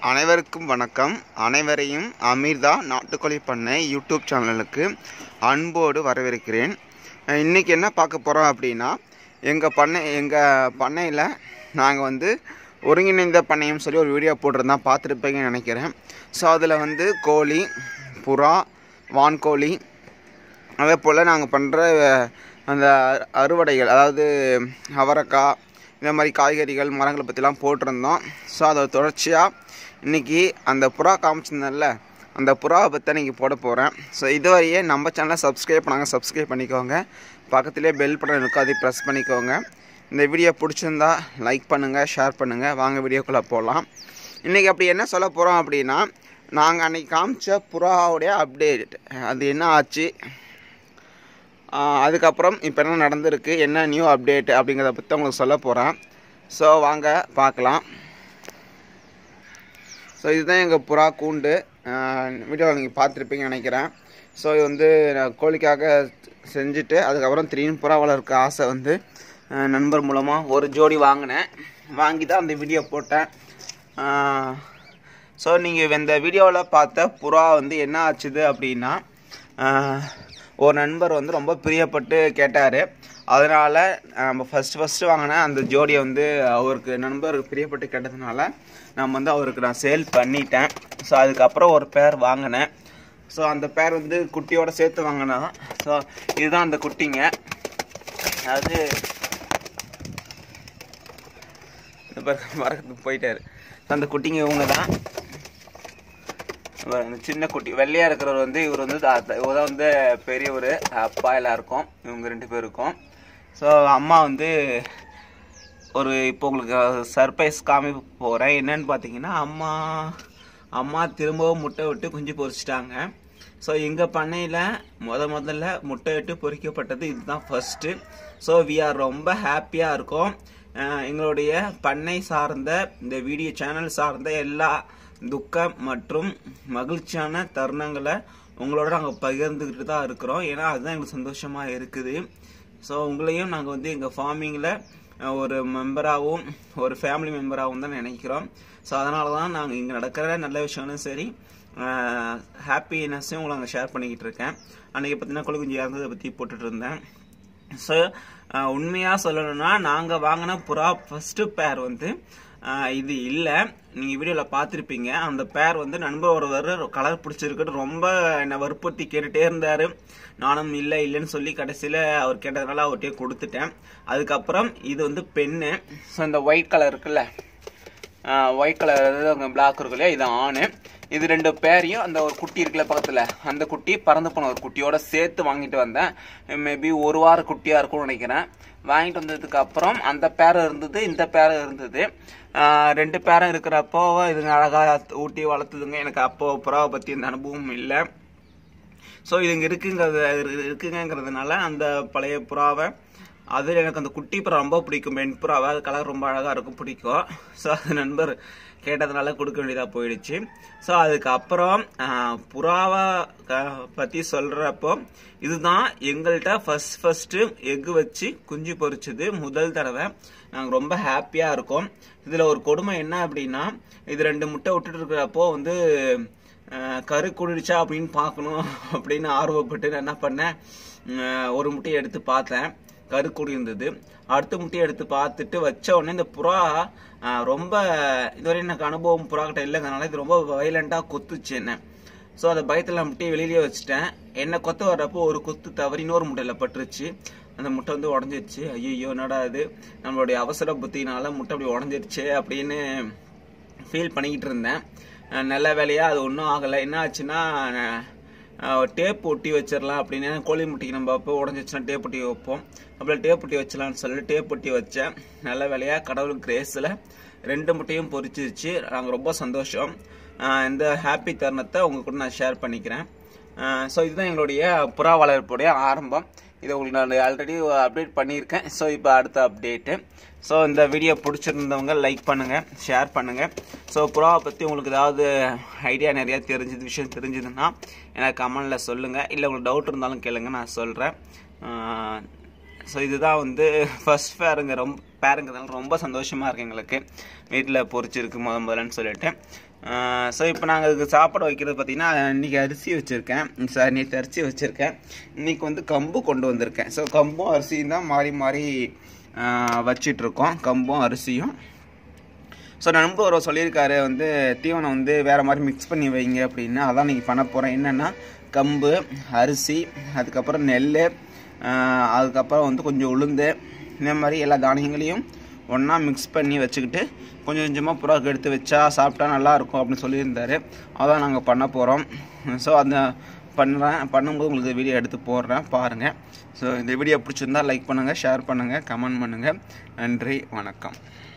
அனைவருக்கும் வணக்கம் அனைவரையும் அமீர்தா நாட்டுக்கோழி பண்ணை யூடியூப் சேனலுக்கு அன்போடு வரவேற்கிறேன் அஹ் இன்னைக்கு என்ன பார்க்க போகிறோம் அப்படின்னா எங்கள் பண்ணை எங்கள் பண்ணையில் நாங்கள் வந்து ஒருங்கிணைந்த பண்ணையம் சொல்லி ஒரு வீடியோ போட்டிருந்தோம் பார்த்துருப்பீங்கன்னு நினைக்கிறேன் ஸோ அதில் வந்து கோழி புறா வான்கோழி அதே போல் நாங்கள் பண்ணுற அந்த அறு- அறுவடைகள் அதாவது அவரைக்காய் இந்த மாதிரி காய்கறிகள் மரங்களை பற்றிலாம் போட்டிருந்தோம் ஸோ அதோட தொடர்ச்சியாக இன்றைக்கி அந்த புறா காமிச்சிருந்தேன்ல அந்த புறாவை பற்றி இன்றைக்கி போட போகிறேன் ஸோ இதுவரையே நம்ம சேனலை சப்ஸ்கிரைப் பண்ணாங்க சப்ஸ்கிரைப் பண்ணிக்கோங்க பக்கத்துலேயே பெல் பட்டன் இருக்கும் அதை ப்ரெஸ் பண்ணிக்கோங்க இந்த வீடியோ பிடிச்சிருந்தா லைக் பண்ணுங்கள் ஷேர் பண்ணுங்கள் வாங்க வீடியோக்குள்ளே போகலாம் இன்றைக்கி அப்படி என்ன சொல்ல போகிறோம் அப்படின்னா நாங்கள் அன்றைக்கி காமிச்ச புறாவுடைய அப்டேட் அது என்ன ஆச்சு ஆஹ் அதுக்கப்புறம் இப்போ என்ன நடந்திருக்கு என்ன நியூ அப்டேட் அப்படிங்கிறத பற்றி உங்களுக்கு சொல்ல போகிறேன் ஸோ வாங்க பார்க்கலாம் ஸோ இதுதான் எங்கள் புறா கூண்டு வீடியோவில் நீங்கள் பார்த்துருப்பீங்கன்னு நினைக்கிறேன் ஸோ இது வந்து நான் கோழிக்காக செஞ்சுட்டு அதுக்கப்புறம் திடீர்னு புறா வளர்க்க ஆசை வந்து ஆஹ் நண்பர் மூலமாக ஒரு ஜோடி வாங்கினேன் வாங்கி தான் அந்த வீடியோ போட்டேன் ஸோ நீங்கள் இந்த வீடியோவில் பார்த்த புறா வந்து என்ன ஆச்சுது அப்படின்னா ஆஹ் ஒரு நண்பர் வந்து ரொம்ப பிரியப்பட்டு கேட்டார் அதனால் நம்ம ஃபஸ்ட்டு ஃபஸ்ட்டு வாங்கின அந்த ஜோடியை வந்து அவருக்கு நண்பர் பிரியப்பட்டு கேட்டதுனால நம்ம வந்து அவருக்கு நான் சேல் பண்ணிட்டேன் ஸோ அதுக்கப்புறம் ஒரு பேர் வாங்கினேன் ஸோ அந்த பேர் வந்து குட்டியோட சேர்த்து வாங்கினா ஸோ இதுதான் அந்த குட்டிங்க அது இந்த பாருங்க, மரத்துக்கு போயிட்டாரு அந்த குட்டிங்க இவங்க தான் இவர் அந்த சின்ன குட்டி வெள்ளையா இருக்கிறவர் வந்து இவர் வந்து தாத்தா- இவர் தான் வந்து பெரியவர் அப்பா எல்லாருக்கும் இவங்க ரெண்டு பேருக்கும் ஸோ அம்மா வந்து ஒரு இப்போ உங்களுக்கு சர்ப்ரைஸ் காமிக்க போகிறேன் என்னன்னு பார்த்தீங்கன்னா அம்மா அம்மா திரும்பவும் முட்டை விட்டு குஞ்சு பொரிச்சிட்டாங்க ஸோ எங்கள் பண்ணையில் முத முதல்ல முட்டை விட்டு பொரிக்கப்பட்டது இதுதான் ஃபர்ஸ்ட்டு ஸோ வி ஆர் ரொம்ப ஹாப்பியாக இருக்கோம் அஹ் எங்களுடைய பண்ணை சார்ந்த இந்த வீடியோ சேனல் சார்ந்த எல்லா துக்கம் மற்றும் மகிழ்ச்சியான தருணங்களை உங்களோட நாங்கள் பகிர்ந்துக்கிட்டு தான் இருக்கிறோம் ஏன்னா அதுதான் எங்களுக்கு சந்தோஷமாக இருக்குது ஸோ உங்களையும் நாங்கள் வந்து எங்கள் ஃபார்மிங்கில் ஒரு மெம்பராகவும் ஒரு ஃபேமிலி மெம்பராகவும் தான் நினைக்கிறோம் ஸோ அதனால தான் நாங்கள் இங்கே நடக்கிற நல்ல விஷயங்களும் சரி ஹாப்பினஸ்ஸையும் உங்களை நாங்கள் ஷேர் பண்ணிக்கிட்டு இருக்கேன் அன்றைக்கி பார்த்தீங்கன்னா கொழு குஞ்சு இறந்ததை பற்றி போட்டுட்டு இருந்தேன் ஸோ உண்மையாக சொல்லணும்னா நாங்கள் வாங்கின புறா ஃபஸ்ட்டு பேர் வந்து அஹ், இது இல்லை நீங்கள் வீடியோவில் பார்த்துருப்பீங்க அந்த பேர் வந்து நண்பர் ஒருவர் கலர் பிடிச்சிருக்குன்னு ரொம்ப என்னை வற்புறுத்தி கேட்டுகிட்டே இருந்தார் நானும் இல்லை இல்லைன்னு சொல்லி கடைசியில் அவர் கேட்டதுனால அவர்கிட்டயே கொடுத்துட்டேன் அதுக்கப்புறம் இது வந்து பெண்ணு ஸோ இந்த ஒயிட் கலர் இருக்குல்ல ஒயிட் கலர் அங்கே பிளாக் இருக்கு இல்லையா இது ஆணு இது ரெண்டு பேரையும் அந்த ஒரு குட்டி இருக்குல்ல பக்கத்தில் அந்த குட்டி பறந்து போன ஒரு குட்டியோட சேர்த்து வாங்கிட்டு வந்தேன் மேபி ஒரு வார குட்டியாக இருக்கும்னு நினைக்கிறேன் வாங்கிட்டு வந்ததுக்கு அப்புறம் அந்த பேரம் இருந்தது இந்த பேரம் இருந்தது ஆஹ் ரெண்டு பேரம் இருக்கிறப்போ இதுங்க அழகாக ஊட்டி வளர்த்துதுங்க எனக்கு அப்போ புறாவை பற்றி இந்த அனுபவம் இல்லை ஸோ இது இங்கே இருக்குங்கிறது இருக்குங்கிறதுனால அந்த பழைய புறாவை அதில் எனக்கு அந்த குட்டி புறா ரொம்ப பிடிக்கும் பெண் புறாவை அது கலர் ரொம்ப அழகாக இருக்கும் பிடிக்கும் ஸோ அது நண்பர் கேட்டதுனால கொடுக்க வேண்டியதாக போயிடுச்சு ஸோ அதுக்கப்புறம் ஆஹ், புறாவை க- பற்றி சொல்கிறப்போ இதுதான் எங்கள்கிட்ட ஃபர்ஸ்ட் ஃபஸ்ட்டு எக்கு வச்சு குஞ்சு பொரிச்சது முதல் தடவை நாங்கள் ரொம்ப ஹாப்பியாக இருக்கோம் இதில் ஒரு கொடுமை என்ன அப்படின்னா இது ரெண்டு முட்டை விட்டுட்டு இருக்கிறப்போ வந்து அஹ் கரு குடிச்சா அப்படின்னு பார்க்கணும் அப்படின்னு ஆர்வப்பட்டு நான் என்ன பண்ணேன் அஹ் ஒரு முட்டையை எடுத்து பார்த்தேன் கரு கூடி இருந்தது அடுத்த முட்டையை எடுத்து பார்த்துட்டு வச்ச உடனே இந்த புறா அஹ் ரொம்ப இதுவரை எனக்கு அனுபவம் புறா கிட்ட இல்லைங்கிறனால இது ரொம்ப வயலண்டாக கொத்துச்சு என்ன ஸோ அந்த பயத்தில் நான் முட்டையை வெளியிலே வச்சுட்டேன் என்னை கொத்த வர்றப்போ ஒரு கொத்து தவறி இன்னொரு முட்டையில் பட்டுருச்சு அந்த முட்டை வந்து உடஞ்சிருச்சு ஐயோ என்னடா இது நம்மளுடைய அவசர புத்தினால முட்டை அப்படி உடஞ்சிருச்சு அப்படின்னு ஃபீல் பண்ணிக்கிட்டு இருந்தேன் அஹ் நல்ல வேலையாக அது ஒன்றும் ஆகலை என்ன ஆச்சுன்னா டேப் ஒட்டி வச்சிடலாம் அப்படின்னு கோழி முட்டைக்கு நம்ம அப்போ உடஞ்சிச்சுன்னா டேப் ஒட்டி வைப்போம் அப்புறம் டேப் ஒட்டி வச்சலாம்னு சொல்லி டேப் ஒட்டி வச்சேன் நல்ல வேலையாக கடவுள் கிரேஸில் ரெண்டு முட்டையும் பொரிச்சிருச்சு நாங்கள் ரொம்ப சந்தோஷம் அஹ் இந்த ஹாப்பி தருணத்தை உங்க கூட நான் ஷேர் பண்ணிக்கிறேன் ஸோ இதுதான் எங்களுடைய புறா வளர்ப்புடைய ஆரம்பம் இதை உங்களுக்கு நான் ஆல்ரெடி அப்டேட் பண்ணியிருக்கேன் ஸோ இப்போ அடுத்த அப்டேட்டு ஸோ இந்த வீடியோ பிடிச்சிருந்தவங்க லைக் பண்ணுங்கள் ஷேர் பண்ணுங்கள் ஸோ புறாவை பற்றி உங்களுக்கு ஏதாவது ஐடியா நிறையா தெரிஞ்சது விஷயம் தெரிஞ்சதுன்னா எனக்கு கமெண்டில் சொல்லுங்கள் இல்லை உங்களுக்கு டவுட் இருந்தாலும் கேளுங்க நான் சொல்கிறேன் ஸோ இதுதான் வந்து ஃபர்ஸ்ட் பேருங்க ரொம்ப பேருங்கிறதுனால ரொம்ப சந்தோஷமாக இருக்கு எங்களுக்கு வீட்டில் பொறிச்சிருக்கு முத முதலன்னு சொல்லிட்டு ஸோ இப்போ நாங்கள் இதுக்கு சாப்பாடு வைக்கிறது பார்த்தீங்கன்னா இன்றைக்கி அரிசி வச்சுருக்கேன் சார் நேற்று அரிசி வச்சுருக்கேன் இன்றைக்கி வந்து கம்பு கொண்டு வந்திருக்கேன் ஸோ கம்பும் அரிசியும் தான் மாறி மாறி வச்சிட்ருக்கோம் கம்பும் அரிசியும் ஸோ நண்பர் ஒரு சொல்லியிருக்காரு வந்து தீவனம் வந்து வேறு மாதிரி மிக்ஸ் பண்ணி வைங்க அப்படின்னு அதான் நீங்கள் பண்ண போகிறேன் என்னென்னா கம்பு அரிசி அதுக்கப்புறம் நெல் அதுக்கப்புறம் வந்து கொஞ்சம் உளுந்து இந்த மாதிரி எல்லா தானியங்களையும் ஒன்றா மிக்ஸ் பண்ணி வச்சுக்கிட்டு கொஞ்சம் கொஞ்சமாக புறாக்கு எடுத்து வச்சா சாப்பிட்டா நல்லாயிருக்கும் அப்படின்னு சொல்லியிருந்தாரு அதான் நாங்கள் பண்ண போகிறோம் ஸோ அந்த பண்ணுறேன் பண்ணும்போது உங்களுக்கு வீடியோ எடுத்து போடுறேன் பாருங்கள் ஸோ இந்த வீடியோ பிடிச்சிருந்தா லைக் பண்ணுங்கள் ஷேர் பண்ணுங்கள் கமெண்ட் பண்ணுங்கள் நன்றி வணக்கம்